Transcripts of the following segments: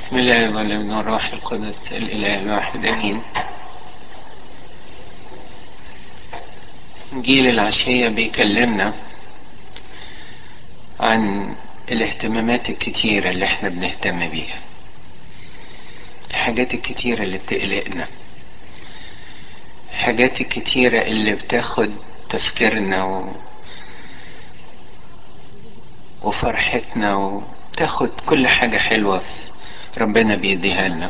بسم الله والابن والروح القدس الإله الواحد أمين جيل العشية بيكلمنا عن الاهتمامات الكتيرة اللي احنا بنهتم بيها الحاجات الكتيرة اللي بتقلقنا الحاجات الكتيرة اللي بتاخد تفكيرنا و... وفرحتنا وتاخد كل حاجة حلوة ربنا بيديها لنا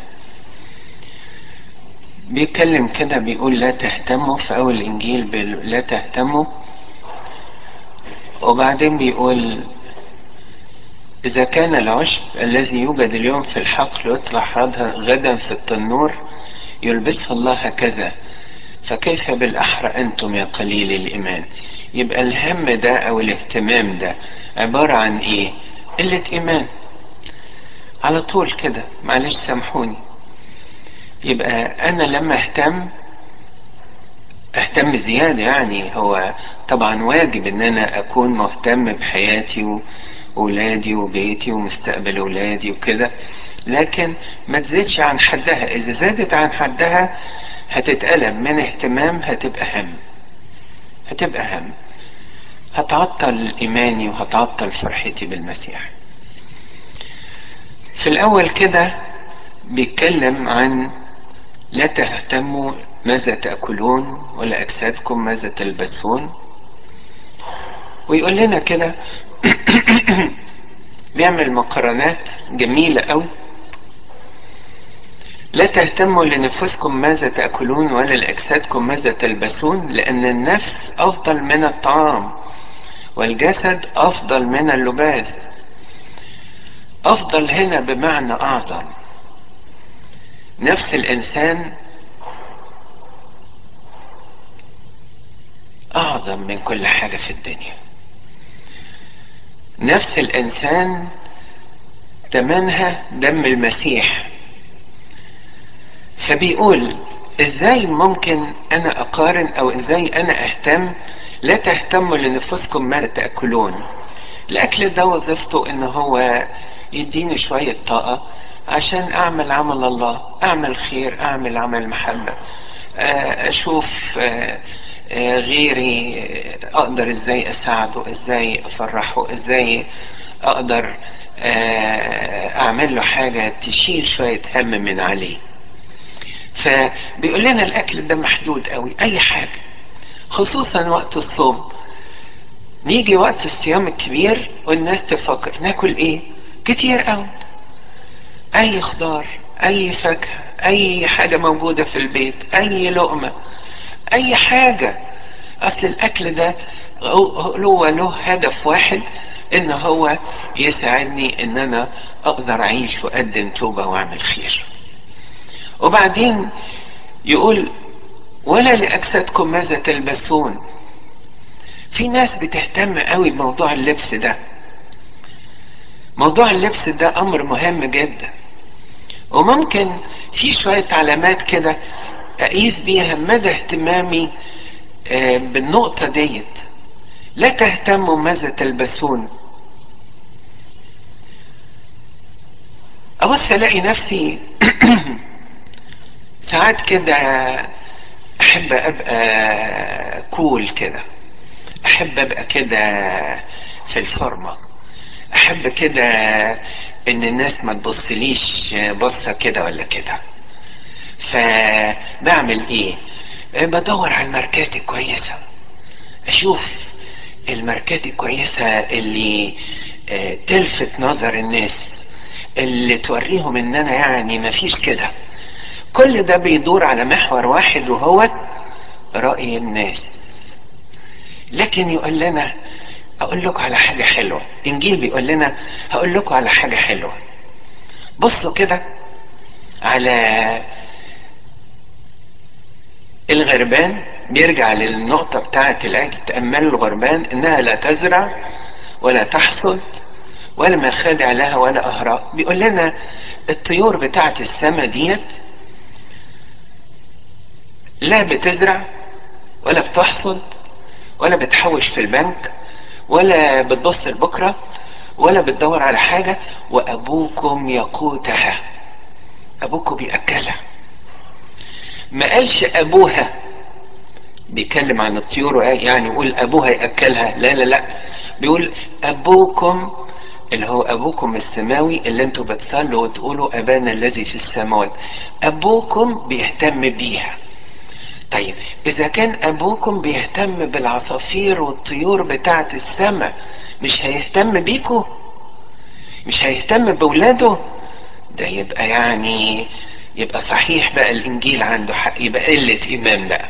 بيتكلم كده بيقول لا تهتموا في أول الإنجيل بيقول لا تهتموا وبعدين بيقول إذا كان العشب الذي يوجد اليوم في الحقل يطلع غدا في التنور يلبسه الله هكذا فكيف بالأحرى أنتم يا قليل الإيمان يبقى الهم ده أو الاهتمام ده عبارة عن إيه قلة إيمان على طول كده معلش سامحوني يبقى أنا لما أهتم أهتم زيادة يعني هو طبعا واجب إن أنا أكون مهتم بحياتي وأولادي وبيتي ومستقبل أولادي وكده لكن ما تزيدش عن حدها إذا زادت عن حدها هتتقلب من اهتمام هتبقى هم هتبقى هم هتعطل إيماني وهتعطل فرحتي بالمسيح في الأول كده بيتكلم عن لا تهتموا ماذا تأكلون ولا أجسادكم ماذا تلبسون ويقول لنا كده بيعمل مقارنات جميلة أوي لا تهتموا لنفسكم ماذا تأكلون ولا لأجسادكم ماذا تلبسون لأن النفس أفضل من الطعام والجسد أفضل من اللباس أفضل هنا بمعنى أعظم نفس الإنسان أعظم من كل حاجة في الدنيا نفس الإنسان تمنها دم المسيح فبيقول ازاي ممكن انا اقارن او ازاي انا اهتم لا تهتموا لنفسكم ماذا تاكلون الاكل ده وظيفته ان هو يديني شويه طاقه عشان اعمل عمل الله اعمل خير اعمل عمل محبه اشوف غيري اقدر ازاي اساعده ازاي افرحه ازاي اقدر اعمل له حاجه تشيل شويه هم من عليه فبيقول لنا الاكل ده محدود قوي اي حاجه خصوصا وقت الصوم نيجي وقت الصيام الكبير والناس تفكر ناكل ايه كتير قوي اي خضار اي فاكهه اي حاجه موجوده في البيت اي لقمه اي حاجه اصل الاكل ده هو له هدف واحد ان هو يساعدني ان انا اقدر اعيش واقدم توبه واعمل خير وبعدين يقول ولا لأجسادكم ماذا تلبسون في ناس بتهتم قوي بموضوع اللبس ده موضوع اللبس ده أمر مهم جدا وممكن في شوية علامات كده أقيس بيها مدى اهتمامي بالنقطة ديت لا تهتموا ماذا تلبسون أبص ألاقي نفسي ساعات كده احب ابقى كول كده احب ابقى كده في الفورمه احب كده ان الناس ما تبصليش بصه كده ولا كده فبعمل ايه بدور على الماركات الكويسه اشوف الماركات الكويسه اللي تلفت نظر الناس اللي توريهم ان انا يعني مفيش كده كل ده بيدور على محور واحد وهو رأي الناس لكن يقول لنا أقول لكم على حاجة حلوة إنجيل بيقول لنا هقول لكم على حاجة حلوة بصوا كده على الغربان بيرجع للنقطة بتاعة العجل تأمل الغربان إنها لا تزرع ولا تحصد ولا مخادع لها ولا أهراء بيقول لنا الطيور بتاعة السماء ديت لا بتزرع ولا بتحصد ولا بتحوش في البنك ولا بتبص لبكره ولا بتدور على حاجه وابوكم يقوتها ابوكم بياكلها ما قالش ابوها بيتكلم عن الطيور يعني يقول ابوها ياكلها لا لا لا بيقول ابوكم اللي هو ابوكم السماوي اللي انتوا بتصلوا وتقولوا ابانا الذي في السماوات ابوكم بيهتم بيها طيب اذا كان ابوكم بيهتم بالعصافير والطيور بتاعه السماء مش هيهتم بيكوا مش هيهتم بولاده ده يبقى يعني يبقى صحيح بقى الانجيل عنده حق يبقى قله ايمان بقى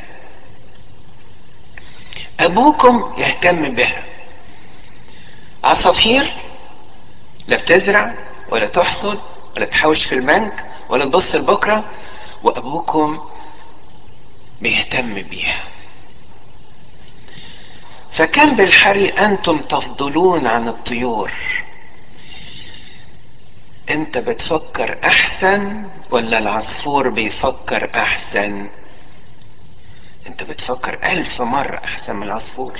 ابوكم يهتم بها عصافير لا بتزرع ولا تحصد ولا تحوش في البنك ولا تبص لبكره وابوكم بيهتم بيها فكم بالحري انتم تفضلون عن الطيور انت بتفكر احسن ولا العصفور بيفكر احسن انت بتفكر الف مرة احسن من العصفور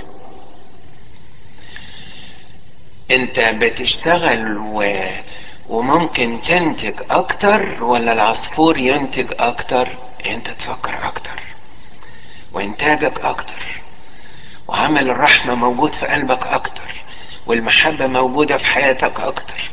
انت بتشتغل و... وممكن تنتج اكتر ولا العصفور ينتج اكتر انت تفكر اكتر وانتاجك اكتر وعمل الرحمة موجود في قلبك اكتر والمحبة موجودة في حياتك اكتر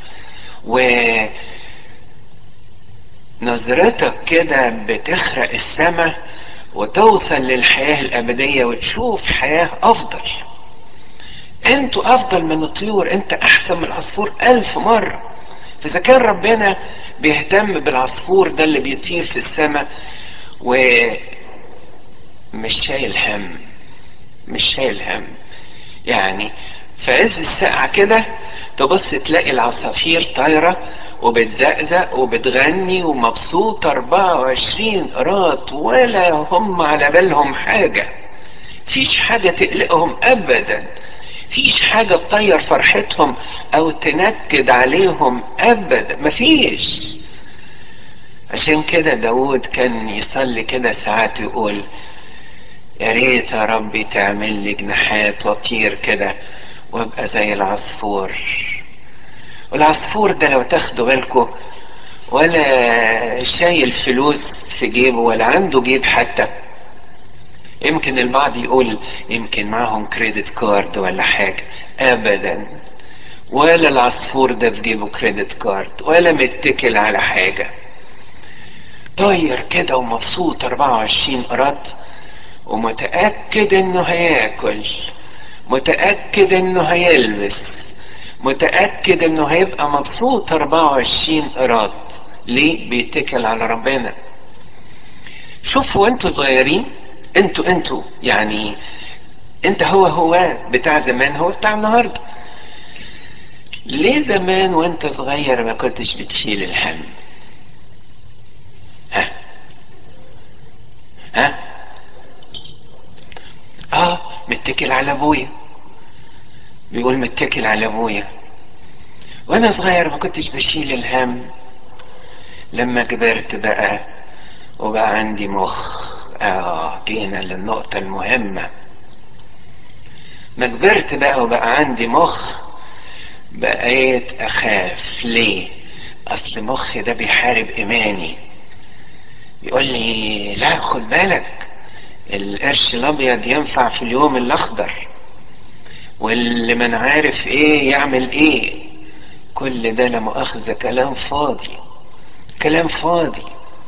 ونظرتك كده بتخرق السماء وتوصل للحياة الأبدية وتشوف حياة أفضل انتوا أفضل من الطيور انت أحسن من العصفور ألف مرة فإذا كان ربنا بيهتم بالعصفور ده اللي بيطير في السماء ومش شايل هم مش شايل هم يعني في عز الساعة كده تبص تلاقي العصافير طايرة وبتزقزق وبتغني ومبسوطة 24 قراط ولا هم على بالهم حاجة فيش حاجة تقلقهم أبدا فيش حاجة تطير فرحتهم أو تنكد عليهم أبدا مفيش عشان كده داود كان يصلي كده ساعات يقول يا ريت يا ربي تعمل لي جناحات واطير كده وابقى زي العصفور والعصفور ده لو تاخدوا بالكم ولا شايل فلوس في جيبه ولا عنده جيب حتى يمكن البعض يقول يمكن معهم كريدت كارد ولا حاجة ابدا ولا العصفور ده في جيبه كريدت كارد ولا متكل على حاجة طاير كده ومبسوط 24 قرط ومتأكد انه هياكل متأكد انه هيلبس متأكد انه هيبقى مبسوط 24 قراط ليه بيتكل على ربنا شوفوا انتوا صغيرين انتوا انتوا يعني انت هو هو بتاع زمان هو بتاع النهارده ليه زمان وانت صغير ما كنتش بتشيل الهم ها ها اه متكل على ابويا بيقول متكل على ابويا وانا صغير ما كنتش بشيل الهم لما كبرت بقى وبقى عندي مخ اه جينا للنقطة المهمة ما كبرت بقى وبقى عندي مخ بقيت اخاف ليه اصل مخي ده بيحارب ايماني يقول لي لا خد بالك القرش الابيض ينفع في اليوم الاخضر واللي من عارف ايه يعمل ايه كل ده لا مؤاخذة كلام فاضي كلام فاضي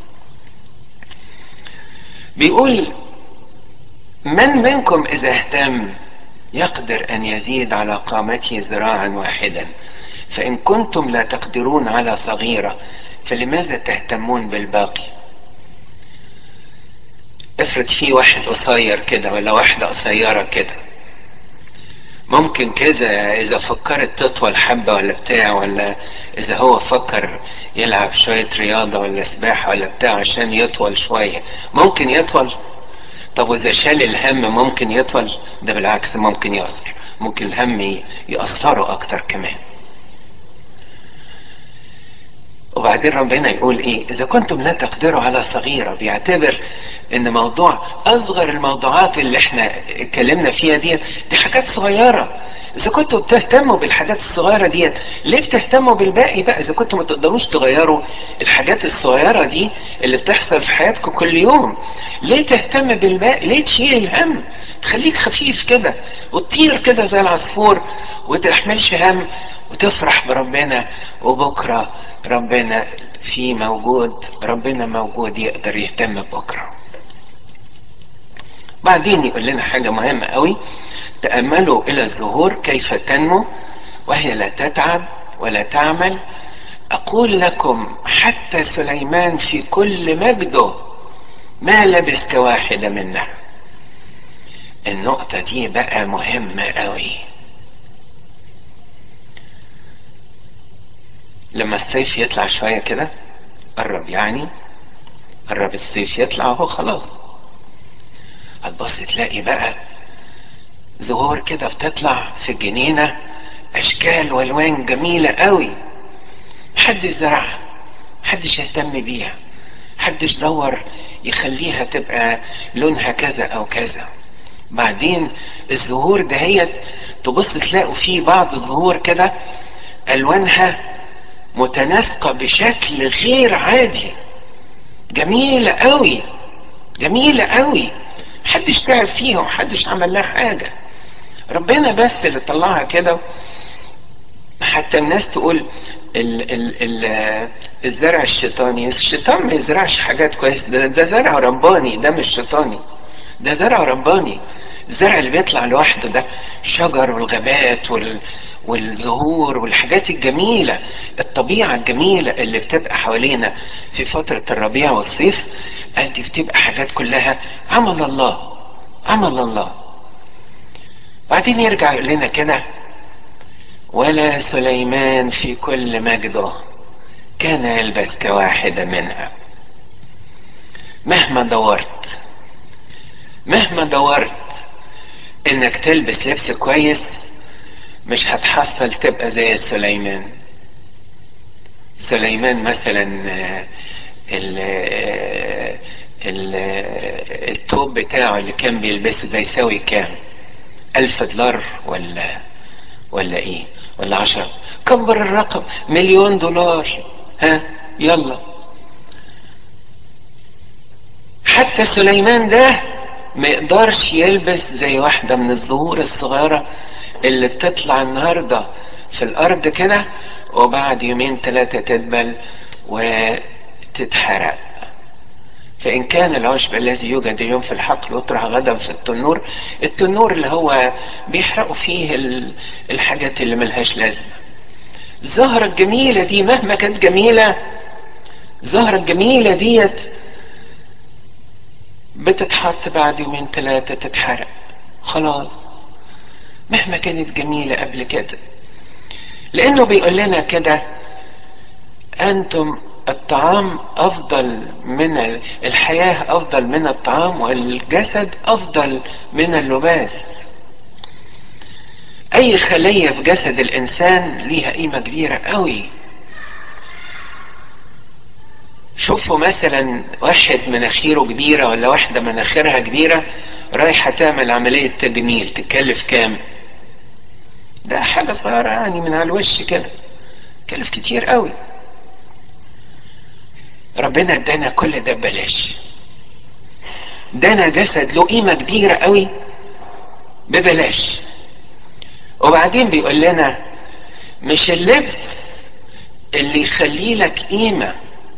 بيقول من منكم اذا اهتم يقدر ان يزيد على قامته ذراعا واحدا فان كنتم لا تقدرون على صغيرة فلماذا تهتمون بالباقي افرض في واحد قصير كده ولا واحدة قصيرة كده ممكن كده اذا فكرت تطول حبة ولا بتاع ولا اذا هو فكر يلعب شوية رياضة ولا سباحة ولا بتاع عشان يطول شوية ممكن يطول طب واذا شال الهم ممكن يطول ده بالعكس ممكن يقصر ممكن الهم يأثره اكتر كمان وبعدين ربنا يقول ايه اذا كنتم لا تقدروا على صغيرة بيعتبر ان موضوع اصغر الموضوعات اللي احنا اتكلمنا فيها دي دي حاجات صغيرة اذا كنتوا بتهتموا بالحاجات الصغيرة دي ليه بتهتموا بالباقي بقى اذا كنتوا ما تقدروش تغيروا الحاجات الصغيرة دي اللي بتحصل في حياتكم كل يوم ليه تهتم بالباقي ليه تشيل الهم تخليك خفيف كده وتطير كده زي العصفور وتحملش هم وتفرح بربنا وبكرة ربنا في موجود ربنا موجود يقدر يهتم ببكرة بعدين يقول لنا حاجة مهمة قوي تأملوا إلى الزهور كيف تنمو وهي لا تتعب ولا تعمل أقول لكم حتى سليمان في كل مجده ما لبس كواحدة منها النقطة دي بقى مهمة قوي لما الصيف يطلع شوية كده قرب يعني قرب الصيف يطلع اهو خلاص هتبص تلاقي بقى زهور كده بتطلع في الجنينة أشكال وألوان جميلة قوي محدش زرعها محدش يهتم بيها محدش دور يخليها تبقى لونها كذا أو كذا بعدين الزهور دهيت تبص تلاقوا في بعض الزهور كده ألوانها متناسقة بشكل غير عادي جميلة قوي جميلة قوي محدش تعب فيها ومحدش عمل لها حاجة ربنا بس اللي طلعها كده حتى الناس تقول ال ال ال الزرع الشيطاني الشيطان ما يزرعش حاجات كويسة ده, ده زرع رباني ده مش شيطاني ده زرع رباني الزرع اللي بيطلع لوحده ده الشجر والغابات وال والزهور والحاجات الجميلة الطبيعة الجميلة اللي بتبقى حوالينا في فترة الربيع والصيف دي بتبقى حاجات كلها عمل الله عمل الله بعدين يرجع يقول لنا كده ولا سليمان في كل مجده كان يلبس كواحدة منها مهما دورت مهما دورت انك تلبس لبس كويس مش هتحصل تبقى زي سليمان سليمان مثلا ال ال التوب بتاعه اللي كان بيلبسه ده يساوي كام ألف دولار ولا ولا ايه ولا عشرة كبر الرقم مليون دولار ها يلا حتى سليمان ده ما يقدرش يلبس زي واحدة من الزهور الصغيرة اللي بتطلع النهاردة في الأرض كده وبعد يومين ثلاثة تدبل وتتحرق فإن كان العشب الذي يوجد اليوم في الحقل يطرح غدا في التنور التنور اللي هو بيحرقوا فيه الحاجات اللي ملهاش لازمة الزهرة الجميلة دي مهما كانت جميلة الزهرة الجميلة ديت بتتحط بعد يومين ثلاثة تتحرق خلاص مهما كانت جميلة قبل كده لأنه بيقول لنا كده أنتم الطعام أفضل من الحياة أفضل من الطعام والجسد أفضل من اللباس أي خلية في جسد الإنسان ليها قيمة كبيرة قوي شوفوا مثلا واحد مناخيره كبيرة ولا واحدة مناخيرها كبيرة رايحة تعمل عملية تجميل تكلف كام ده حاجة صغيرة يعني من على الوش كده تكلف كتير قوي ربنا ادانا كل ده ببلاش ادانا جسد له قيمة كبيرة قوي ببلاش وبعدين بيقول لنا مش اللبس اللي يخلي لك قيمة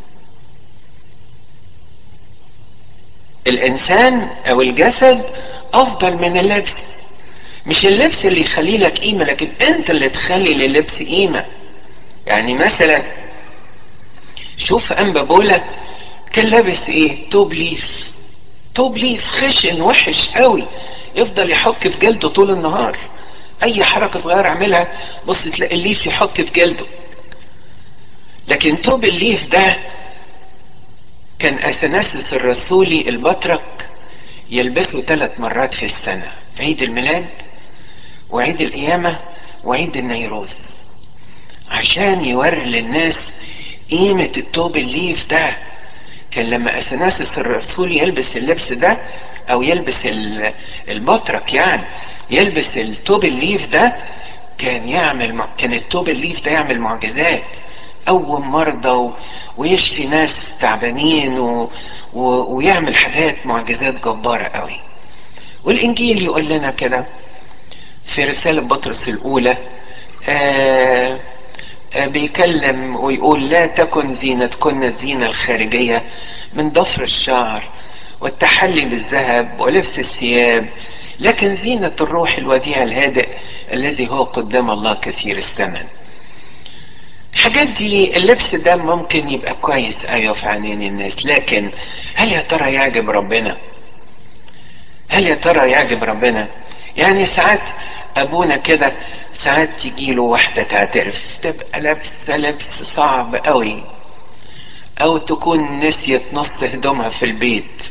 الانسان او الجسد افضل من اللبس مش اللبس اللي يخلي لك قيمة لكن انت اللي تخلي للبس قيمة يعني مثلا شوف انبا بولا كان لابس ايه توب ليف توب ليف خشن وحش قوي يفضل يحك في جلده طول النهار اي حركة صغيرة اعملها بص تلاقي الليف يحك في جلده لكن توب الليف ده كان اثناسس الرسولي البطرك يلبسه ثلاث مرات في السنة عيد الميلاد وعيد القيامة وعيد النيروز عشان يوري للناس قيمة التوب الليف ده كان لما اثناسس الرسول يلبس اللبس ده او يلبس البطرك يعني يلبس التوب الليف ده كان يعمل كان التوب الليف ده يعمل معجزات قوم مرضى و... ويشفي ناس تعبانين و... و... ويعمل حاجات معجزات جبارة قوي والإنجيل يقول لنا كده في رسالة بطرس الأولى آه آه بيكلم ويقول لا تكن زينتكن الزينة الخارجية من ضفر الشعر والتحلي بالذهب ولبس الثياب لكن زينة الروح الوديع الهادئ الذي هو قدام الله كثير الثمن الحاجات دي اللبس ده ممكن يبقى كويس ايوه في عينين الناس لكن هل يا ترى يعجب ربنا هل يا ترى يعجب ربنا يعني ساعات ابونا كده ساعات تجي له واحده تعترف تبقى لابسه لبس صعب قوي او تكون نسيت نص هدومها في البيت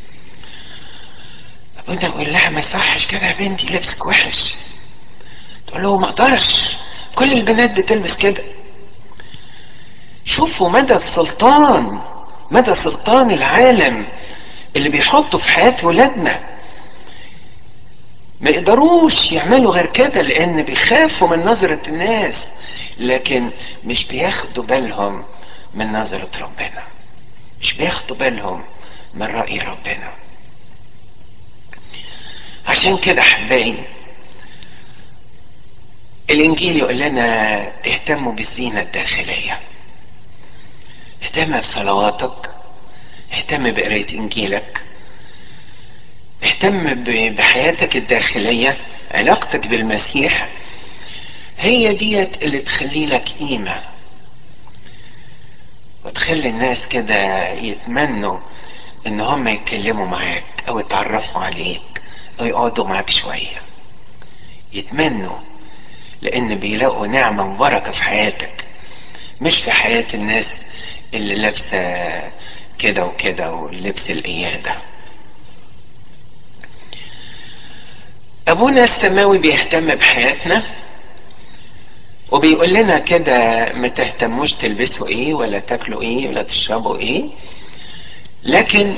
ابونا يقول لها ما يصحش كده يا بنتي لبسك وحش تقول له ما اقدرش كل البنات بتلبس كده شوفوا مدى السلطان مدى سلطان العالم اللي بيحطه في حياة ولادنا ما يقدروش يعملوا غير كده لان بيخافوا من نظرة الناس لكن مش بياخدوا بالهم من نظرة ربنا مش بياخدوا بالهم من رأي ربنا عشان كده احبائي الانجيل يقول لنا اهتموا بالزينة الداخلية اهتم بصلواتك اهتم بقراية انجيلك اهتم بحياتك الداخلية علاقتك بالمسيح هي ديت اللي تخلي لك قيمة وتخلي الناس كده يتمنوا ان هم يتكلموا معاك او يتعرفوا عليك او يقعدوا معاك شوية يتمنوا لان بيلاقوا نعمة وبركة في حياتك مش في حياة الناس اللي لابسة كده وكده واللبس القيادة أبونا السماوي بيهتم بحياتنا وبيقول لنا كده ما تهتموش تلبسوا ايه ولا تاكلوا ايه ولا تشربوا ايه لكن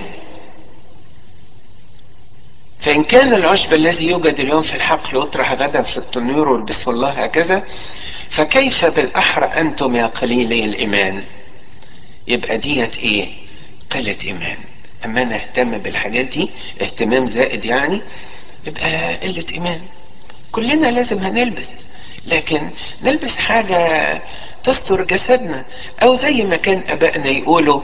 فإن كان العشب الذي يوجد اليوم في الحقل يطرح غدا في التنور والبسوا الله هكذا فكيف بالأحرى أنتم يا قليلي الإيمان يبقى ديت ايه قلة ايمان اما انا اهتم بالحاجات دي اهتمام زائد يعني يبقى قلة ايمان كلنا لازم هنلبس لكن نلبس حاجة تستر جسدنا او زي ما كان ابائنا يقولوا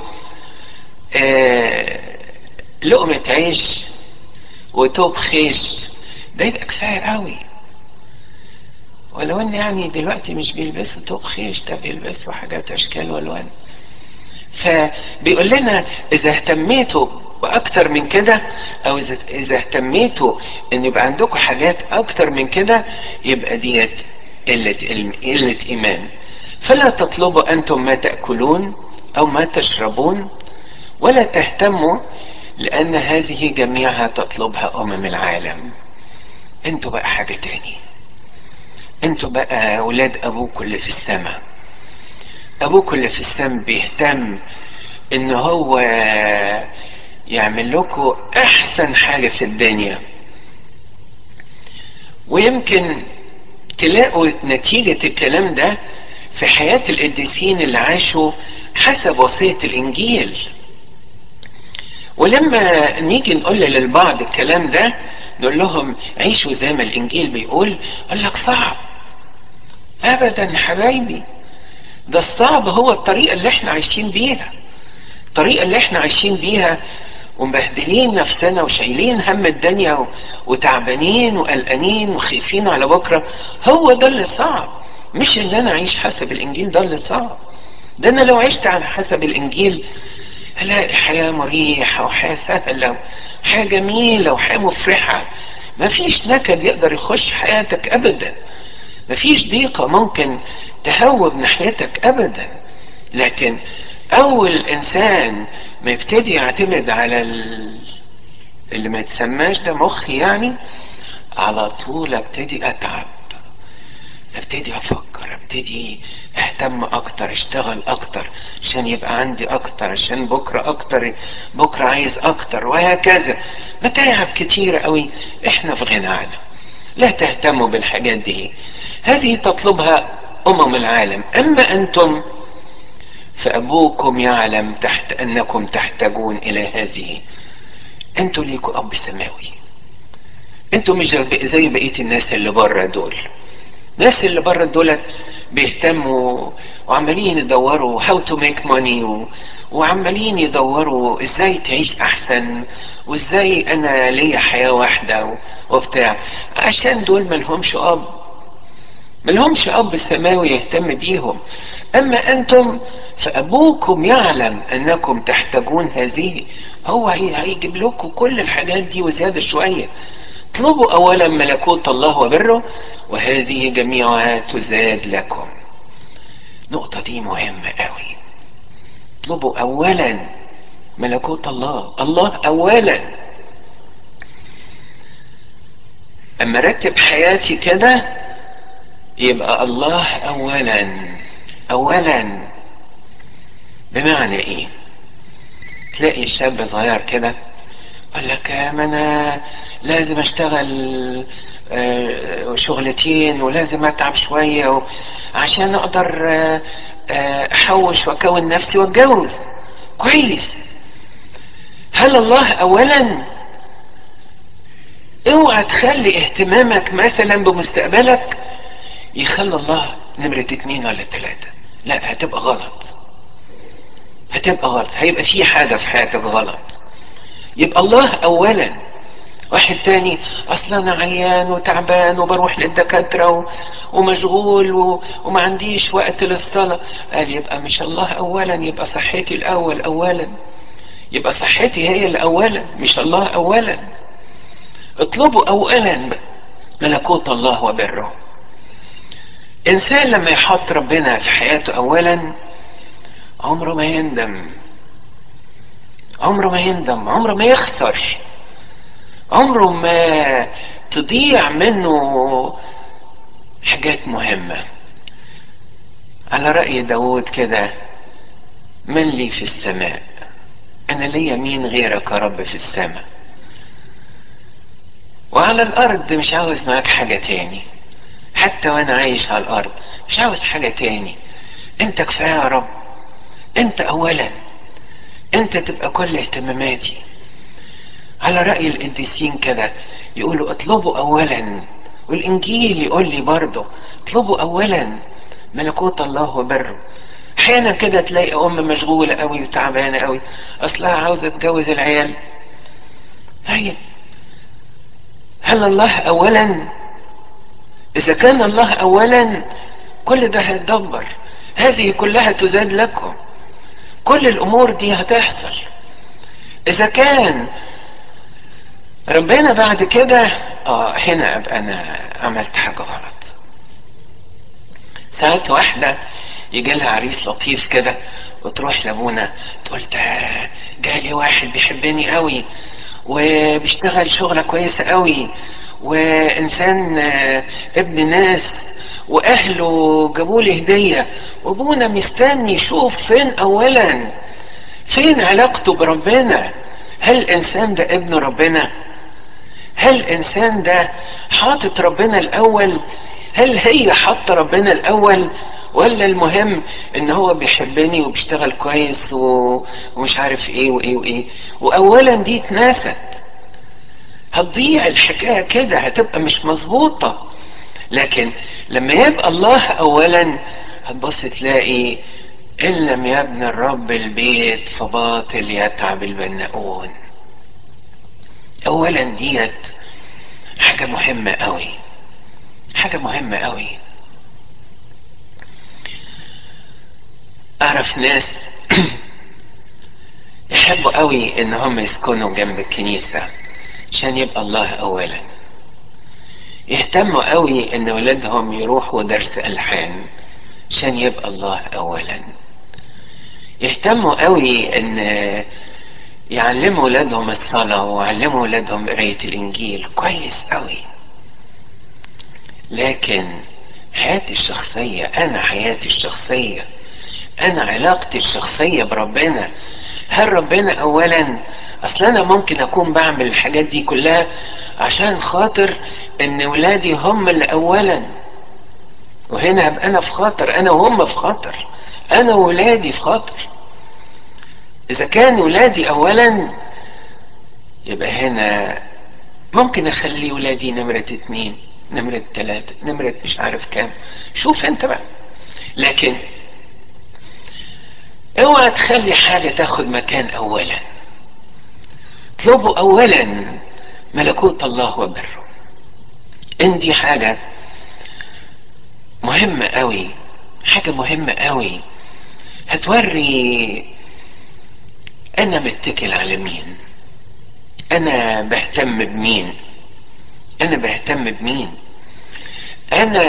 آه لقمة عيش وتوب خيش ده يبقى كفاية قوي ولو ان يعني دلوقتي مش بيلبسوا توب خيش ده بيلبسوا حاجات اشكال والوان فبيقول لنا اذا اهتميتوا باكتر من كده او اذا اهتميتوا ان يبقى عندكم حاجات اكتر من كده يبقى ديت قلة قلة ايمان فلا تطلبوا انتم ما تاكلون او ما تشربون ولا تهتموا لان هذه جميعها تطلبها امم العالم انتوا بقى حاجة تاني انتوا بقى اولاد ابوكم اللي في السماء ابوك اللي في السم بيهتم ان هو يعمل لكم احسن حاجة في الدنيا ويمكن تلاقوا نتيجة الكلام ده في حياة القديسين اللي عاشوا حسب وصية الانجيل ولما نيجي نقول للبعض الكلام ده نقول لهم عيشوا زي ما الانجيل بيقول قال لك صعب ابدا حبايبي ده الصعب هو الطريقة اللي احنا عايشين بيها الطريقة اللي احنا عايشين بيها ومبهدلين نفسنا وشايلين هم الدنيا وتعبانين وقلقانين وخايفين على بكرة هو ده اللي صعب مش ان انا اعيش حسب الانجيل ده اللي صعب ده انا لو عشت على حسب الانجيل هلاقي حياة مريحة وحياة سهلة وحياة جميلة وحياة مفرحة مفيش نكد يقدر يخش حياتك ابدا مفيش ضيقة ممكن تهوب ناحيتك ابدا لكن اول انسان ما يبتدي يعتمد على ال... اللي ما يتسماش ده مخي يعني على طول ابتدي اتعب ابتدي افكر اكتر ابتدي اهتم اكتر اشتغل اكتر عشان يبقى عندي اكتر عشان بكرة اكتر بكرة عايز اكتر وهكذا متاعب كتيرة قوي احنا في غنى عنها لا تهتموا بالحاجات دي هذه تطلبها امم العالم اما انتم فابوكم يعلم تحت انكم تحتاجون الى هذه انتوا ليكوا اب سماوي انتوا مش زي بقيه الناس اللي بره دول الناس اللي بره دول بيهتموا وعمالين يدوروا how to make money و... وعمالين يدوروا ازاي تعيش احسن وازاي انا ليا حياه واحده و... وبتاع عشان دول ملهمش اب ملهمش اب سماوي يهتم بيهم اما انتم فابوكم يعلم انكم تحتاجون هذه هو هيجيب لكم كل الحاجات دي وزياده شويه اطلبوا اولا ملكوت الله وبره وهذه جميعها تزاد لكم النقطه دي مهمه قوي اطلبوا اولا ملكوت الله الله اولا اما رتب حياتي كده يبقى الله اولا اولا بمعنى ايه تلاقي شاب صغير كده يقول لك ما انا لازم اشتغل شغلتين ولازم اتعب شويه عشان اقدر احوش واكون نفسي واتجوز كويس هل الله اولا اوعى تخلي اهتمامك مثلا بمستقبلك يخلي الله نمرة اتنين ولا تلاتة لا هتبقى غلط هتبقى غلط هيبقى في حاجة في حياتك غلط يبقى الله اولا واحد تاني اصلا انا عيان وتعبان وبروح للدكاتره و... ومشغول و... وما عنديش وقت للصلاه قال يبقى مش الله اولا يبقى صحتي الاول اولا يبقى صحتي هي الاولا مش الله اولا اطلبوا اولا ملكوت الله وبره انسان لما يحط ربنا في حياته اولا عمره ما يندم عمره ما يندم عمره ما يخسر عمره ما تضيع منه حاجات مهمة على رأي داود كده من لي في السماء أنا ليا مين غيرك يا رب في السماء وعلى الأرض مش عاوز معاك حاجة تاني حتى وأنا عايش على الأرض مش عاوز حاجة تاني أنت كفاية يا رب أنت أولا أنت تبقى كل اهتماماتي على رأي القديسين كده يقولوا اطلبوا أولا والإنجيل يقول لي برضه اطلبوا أولا ملكوت الله وبره أحيانا كده تلاقي أم مشغولة قوي وتعبانة قوي أصلها عاوزة تجوز العيال طيب هل الله أولا إذا كان الله أولا كل ده هيتدبر هذه كلها تزاد لكم كل الأمور دي هتحصل إذا كان ربنا بعد كده اه هنا ابقى انا عملت حاجة غلط ساعات واحدة يجي لها عريس لطيف كده وتروح لابونا تقول ده جالي واحد بيحبني قوي وبيشتغل شغلة كويسة قوي وانسان ابن ناس واهله جابوا لي هدية وابونا مستني يشوف فين اولا فين علاقته بربنا هل الانسان ده ابن ربنا هل الانسان ده حاطط ربنا الاول هل هي حاطه ربنا الاول ولا المهم ان هو بيحبني وبيشتغل كويس و... ومش عارف ايه وايه وايه واولا دي اتنست هتضيع الحكايه كده هتبقى مش مظبوطه لكن لما يبقى الله اولا هتبص تلاقي ان لم يبني الرب البيت فباطل يتعب البناؤون اولا ديت حاجة مهمة قوي حاجة مهمة قوي اعرف ناس يحبوا قوي ان هم يسكنوا جنب الكنيسة عشان يبقى الله اولا يهتموا قوي ان ولادهم يروحوا درس الحان عشان يبقى الله اولا يهتموا قوي ان يعلموا ولادهم الصلاة ويعلموا ولادهم قراية الإنجيل كويس قوي لكن حياتي الشخصية أنا حياتي الشخصية أنا علاقتي الشخصية بربنا هل ربنا أولا أصل أنا ممكن أكون بعمل الحاجات دي كلها عشان خاطر إن ولادي هم اللي أولا وهنا هبقى أنا في خطر أنا وهم في خطر أنا وولادي في خطر إذا كان ولادي أولا يبقى هنا ممكن أخلي ولادي نمرة اتنين نمرة تلاتة نمرة مش عارف كام شوف أنت بقى لكن اوعى تخلي حاجة تاخد مكان أولا اطلبوا أولا ملكوت الله وبره إن دي حاجة مهمة قوي حاجة مهمة قوي هتوري أنا متكل على مين أنا بهتم بمين أنا بهتم بمين أنا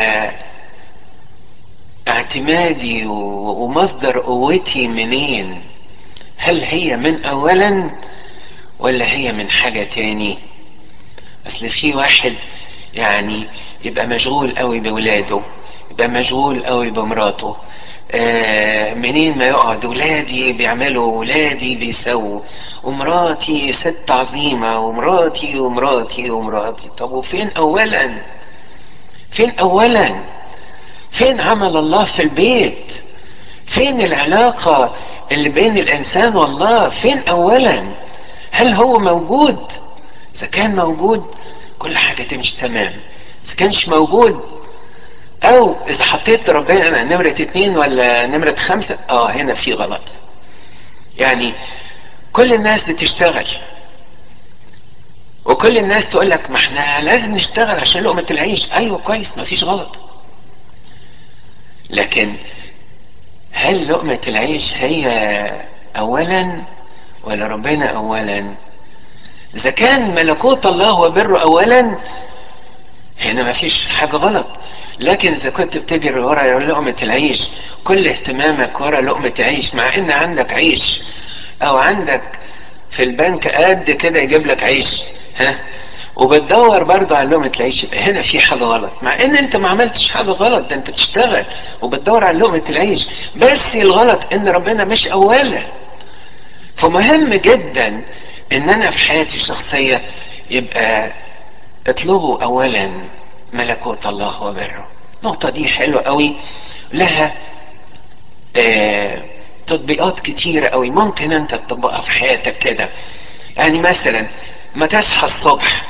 اعتمادي ومصدر قوتي منين هل هي من أولا ولا هي من حاجة تاني أصل في واحد يعني يبقى مشغول قوي بولاده يبقى مشغول قوي بمراته آه منين ما يقعد ولادي بيعملوا ولادي بيسووا ومراتي ست عظيمة ومراتي ومراتي ومراتي طب وفين أولا فين أولا فين عمل الله في البيت فين العلاقة اللي بين الإنسان والله فين أولا هل هو موجود إذا كان موجود كل حاجة تمشي تمام إذا كانش موجود أو إذا حطيت ربنا نمرة اتنين ولا نمرة خمسة آه هنا في غلط يعني كل الناس بتشتغل وكل الناس تقول لك ما احنا لازم نشتغل عشان لقمة العيش ايوه كويس ما فيش غلط لكن هل لقمة العيش هي اولا ولا ربنا اولا اذا كان ملكوت الله وبره اولا هنا ما فيش حاجة غلط لكن اذا كنت بتجري ورا لقمة العيش كل اهتمامك ورا لقمة عيش مع ان عندك عيش او عندك في البنك قد كده يجيب لك عيش ها وبتدور برضه على لقمة العيش يبقى هنا في حاجة غلط مع ان انت ما عملتش حاجة غلط ده انت بتشتغل وبتدور على لقمة العيش بس الغلط ان ربنا مش اولا فمهم جدا ان انا في حياتي الشخصية يبقى اطلبوا اولا ملكوت الله وبره النقطة دي حلوة قوي لها آه تطبيقات كتيرة قوي ممكن انت تطبقها في حياتك كده يعني مثلا ما تصحى الصبح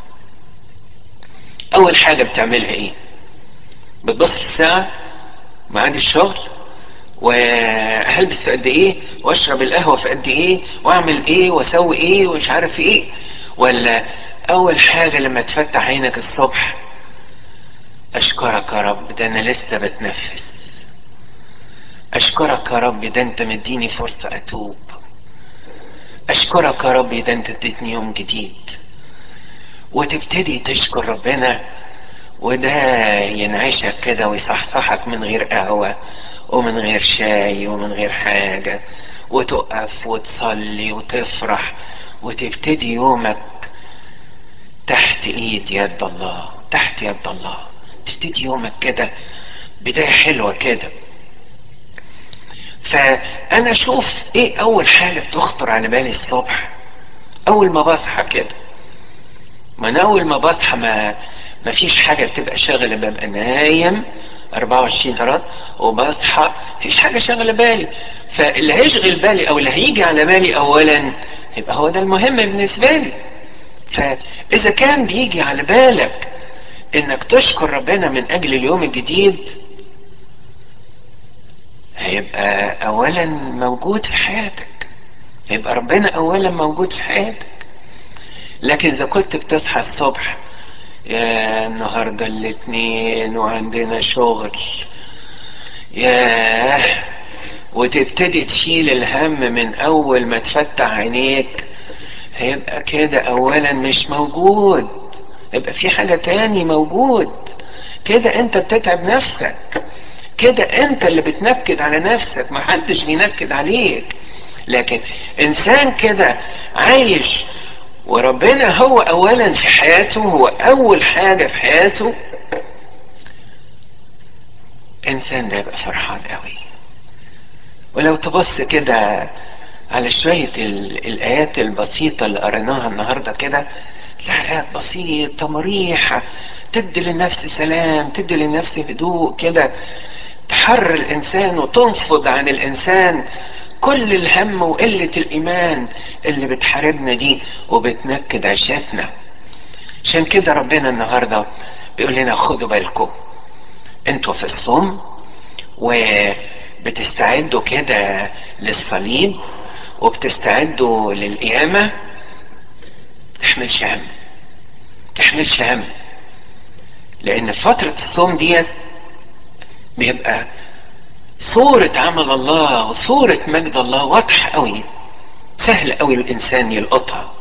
اول حاجة بتعملها ايه بتبص الساعة ميعاد الشغل وهلبس في قد ايه واشرب القهوة في قد ايه واعمل ايه واسوي ايه ومش عارف ايه ولا اول حاجة لما تفتح عينك الصبح اشكرك يا رب ده انا لسه بتنفس اشكرك يا رب ده انت مديني فرصة اتوب اشكرك يا رب ده انت اديتني يوم جديد وتبتدي تشكر ربنا وده ينعشك كده ويصحصحك من غير قهوة ومن غير شاي ومن غير حاجة وتقف وتصلي وتفرح وتبتدي يومك تحت ايد يد الله تحت يد الله تبتدي يومك كده بداية حلوة كده فانا اشوف ايه اول حاجة بتخطر على بالي الصبح اول ما بصحى كده ما انا اول ما بصحى ما ما فيش حاجة بتبقى شاغلة ببقى نايم 24 ساعة وبصحى فيش حاجة شاغلة بالي فاللي هيشغل بالي او اللي هيجي على بالي اولا يبقى هو ده المهم بالنسبة لي فاذا كان بيجي على بالك انك تشكر ربنا من اجل اليوم الجديد هيبقى اولا موجود في حياتك هيبقى ربنا اولا موجود في حياتك لكن اذا كنت بتصحى الصبح يا النهاردة الاثنين وعندنا شغل ياه وتبتدي تشيل الهم من اول ما تفتح عينيك هيبقى كده اولا مش موجود يبقى في حاجة تاني موجود كده انت بتتعب نفسك كده انت اللي بتنكد على نفسك ما حدش بينكد عليك لكن انسان كده عايش وربنا هو اولا في حياته هو اول حاجة في حياته انسان ده يبقى فرحان قوي ولو تبص كده على شوية ال- الآيات البسيطة اللي قريناها النهاردة كده تلاقي آيات بسيطة مريحة تدي للنفس سلام تدي للنفس هدوء كده تحرر الإنسان وتنفض عن الإنسان كل الهم وقلة الإيمان اللي بتحاربنا دي وبتنكد عشاتنا عشان كده ربنا النهارده بيقول لنا خدوا بالكم انتوا في الصوم وبتستعدوا كده للصليب وبتستعدوا للقيامة تحملش هم تحملش هم لأن في فترة الصوم ديت بيبقى صورة عمل الله وصورة مجد الله واضحة قوي سهل قوي الإنسان يلقطها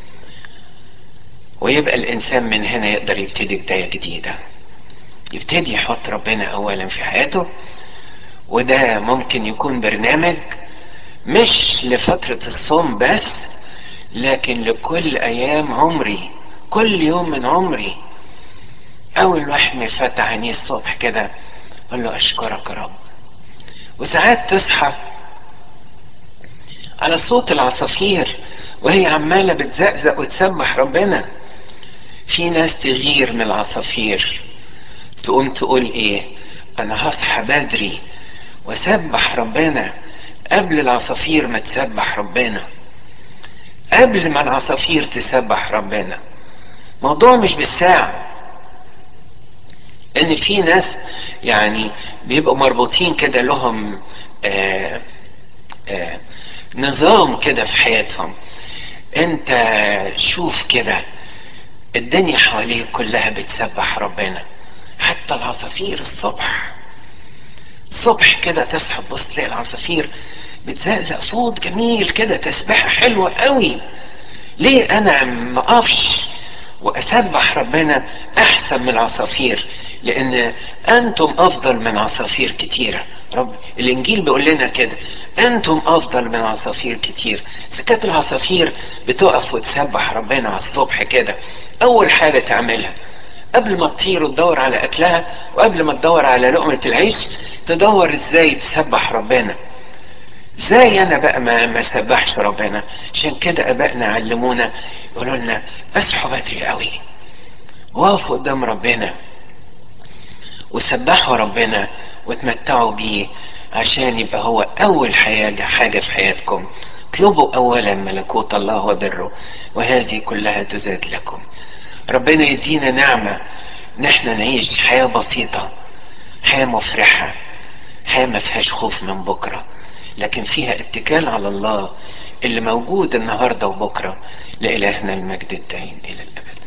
ويبقى الإنسان من هنا يقدر يبتدي بداية جديدة يبتدي يحط ربنا أولا في حياته وده ممكن يكون برنامج مش لفترة الصوم بس لكن لكل أيام عمري كل يوم من عمري أول واحد ما يفتح عينيه الصبح كده أقول له أشكرك يا رب وساعات تصحى على صوت العصافير وهي عمالة بتزقزق وتسبح ربنا في ناس تغير من العصافير تقوم تقول ايه انا هصحى بدري واسبح ربنا قبل العصافير ما تسبح ربنا قبل ما العصافير تسبح ربنا موضوع مش بالساعة ان في ناس يعني بيبقوا مربوطين كده لهم آآ آآ نظام كده في حياتهم انت شوف كده الدنيا حواليك كلها بتسبح ربنا حتى العصافير الصبح الصبح كده تصحى تبص تلاقي العصافير بتزقزق صوت جميل كده تسبيحه حلوه قوي ليه انا ما اقفش واسبح ربنا احسن من العصافير لان انتم افضل من عصافير كتيره رب الانجيل بيقول لنا كده انتم افضل من عصافير كتير سكات العصافير بتقف وتسبح ربنا على الصبح كده اول حاجه تعملها قبل ما تطير وتدور على اكلها وقبل ما تدور على لقمه العيش تدور ازاي تسبح ربنا ازاي انا بقى ما ما سبحش ربنا عشان كده ابائنا علمونا يقولوا لنا اصحوا بدري قوي وقفوا قدام ربنا وسبحوا ربنا وتمتعوا بيه عشان يبقى هو اول حاجه حاجه في حياتكم اطلبوا اولا ملكوت الله وبره وهذه كلها تزاد لكم ربنا يدينا نعمه ان احنا نعيش حياه بسيطه حياه مفرحه حياه ما فيهاش خوف من بكره لكن فيها اتكال على الله اللي موجود النهارده وبكره لإلهنا المجد الدائم الى الابد